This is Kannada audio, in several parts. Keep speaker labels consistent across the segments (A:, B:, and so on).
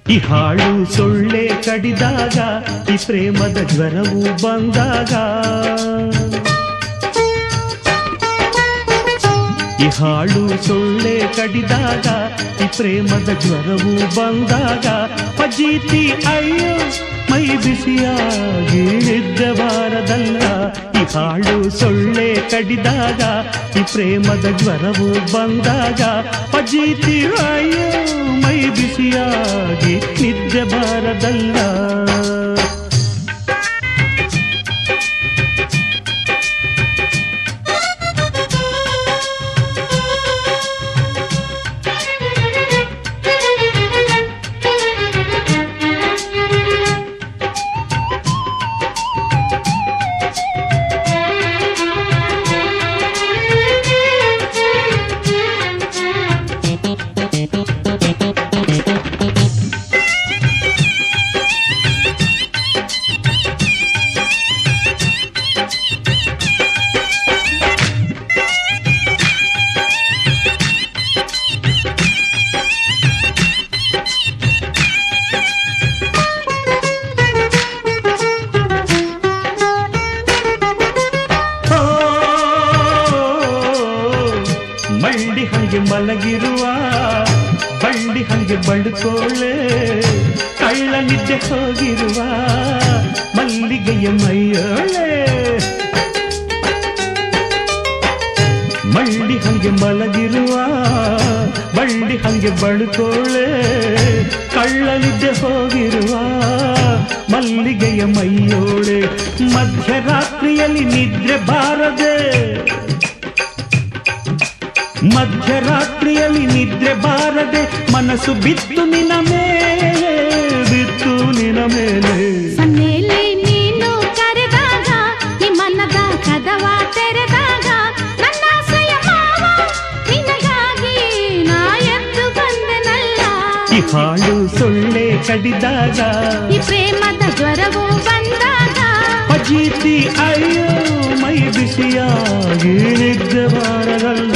A: ಈ ಹಾಳು ಸೊಳ್ಳೆ ಕಡಿದಾಗ ಈ ಪ್ರೇಮದ ಜ್ವರವು ಬಂದಾಗ ಈ ಹಾಳು ಸೊಳ್ಳೆ ಕಡಿದಾಗ ಈ ಪ್ರೇಮದ ಜ್ವರವು ಬಂದಾಗ ಪಜೀತಿ ಅಯ್ಯೋ ಮೈ ಬಿಸಿಯಾಗಿ ನಿದ್ದಬಾರದಲ್ಲ ಈ ಹಾಳು ಸೊಳ್ಳೆ ಕಡಿದಾಗ ಈ ಪ್ರೇಮದ ಜ್ವರವು ಬಂದಾಗ ಪಜೀತಿ ಅಯ್ಯೋ ಮೈ ಬಿಸಿಯಾಗಿ ನಿದ್ದೆ ಬಾರದಲ್ಲ ಓ, ಮಂಡಿ ಹಂಗೆ ಮಲಗಿರುವ ಬಂಡಿ ಹಂಗೆ ಬಡ್ಕೋಳೆ ಕಳ್ಳ ನಿದ್ದೆ ಹೋಗಿರುವ ಮಲ್ಲಿಗೆಯ ಮೈಯೋಳೆ ಮಂಡಿ ಹಂಗೆ ಮಲಗಿರುವ ಬಂಡಿ ಹಂಗೆ ಬಡ್ಕೋಳೆ ಕಳ್ಳ ನಿದ್ದೆ ಹೋಗಿರುವ ಮಲ್ಲಿಗೆಯ ಮೈಯೋಳೆ ಮಧ್ಯರಾತ್ರಿಯಲ್ಲಿ ನಿದ್ರೆ ಬಾರದೆ ಮಧ್ಯರಾತ್ರಿಯಲ್ಲಿ ನಿದ್ರೆ ಬಾರದೆ ಮನಸ್ಸು ಬಿತ್ತು ನಿನ ಮೇಲೆ ಬಿತ್ತು ನಿನ ಮೇಲೆ
B: ಸನ್ನೆಯಲ್ಲಿ ನೀನು ಕರೆದಾಗ ಈ ಮನದ ಕದವ ತೆರೆದಾಗ ನನ್ನ ಆಸೆಯ ಮಾವ ನಿನಗಾಗಿ ನಾ ಎದ್ದು ಬಂದೆನಲ್ಲ
A: ಈ ಹಾಳು ಸೊಳ್ಳೆ ಕಡಿದಾಗ
B: ಈ ಪ್ರೇಮದ ಜ್ವರವು ಬಂದಾಗ
A: ಅಜೀತಿ ಅಯ್ಯೋ ಮೈ ಬಿಸಿಯಾಗಿ ನಿದ್ದೆ ಬಾರದಲ್ಲ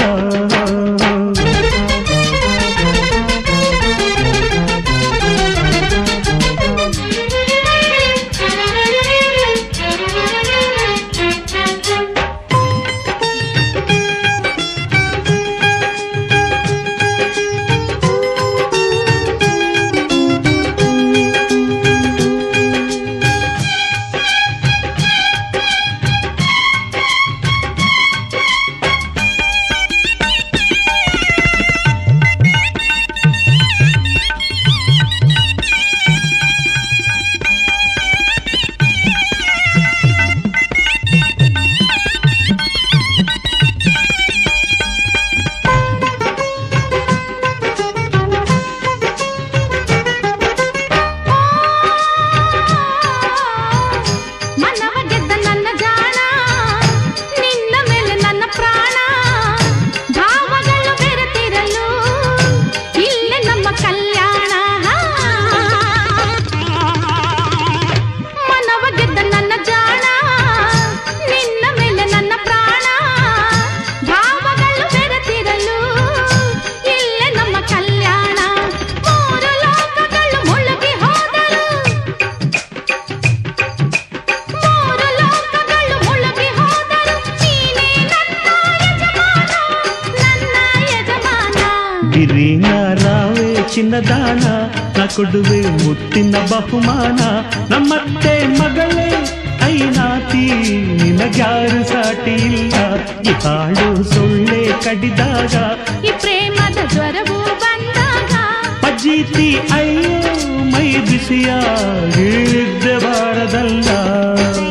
B: ಮನವ ಗೆದ್ದ ನನ್ನ ಜಾಣ ನಿನ್ನ ಮೇಲೆ ನನ್ನ ಪ್ರಾಣ ಭಾವಗಳು ಬೆರೆತಿರಲು ಇಲ್ಲೇ ನಮ್ಮ ಕಲ್ಯಾಣ ಮನವ ಗೆದ್ದ ನನ್ನ ಜಾಣ ನಿನ್ನ ಮೇಲೆ ನನ್ನ ಪ್ರಾಣ ಭಾವಗಳು ಬೆರೆತಿರಲು ಇಲ್ಲೇ ನಮ್ಮ ಕಲ್ಯಾಣ ಮೂರು ಲೋಕಗಳು ಮುಳುಗಿ ಹೋದರು ಮೂರು ಲೋಕಗಳು ಮುಳುಗಿ ಹೋದರು ನೀನೇ ನನ್ನ ಯಜಮಾನ ನನ್ನ ಯಜಮಾನ
A: ಗಿರಿನ ರಾವೇ ಚಿನ್ನದಾನ ನಾ ಕೊಡುವೆ ಮುತ್ತಿನ ಬಹುಮಾನ ನಮ್ಮತ್ತೆ ಮಗಳೇ ಐನಾತಿ ನಿನಗ್ಯಾರು ಸಾಟಿ ಇಲ್ಲ ಈ ಹಾಳು ಸೊಳ್ಳೆ ಕಡಿದಾಗ
B: ಈ ಪ್ರೇಮದ ಜ್ವರವು ಬಂದಾಗ
A: ಅಜ್ಜೀತಿ ಅಯ್ಯೋ ಮೈ ಬಿಸಿಯಾಗಿ ನಿದ್ದೆ ಬಾರದಲ್ಲ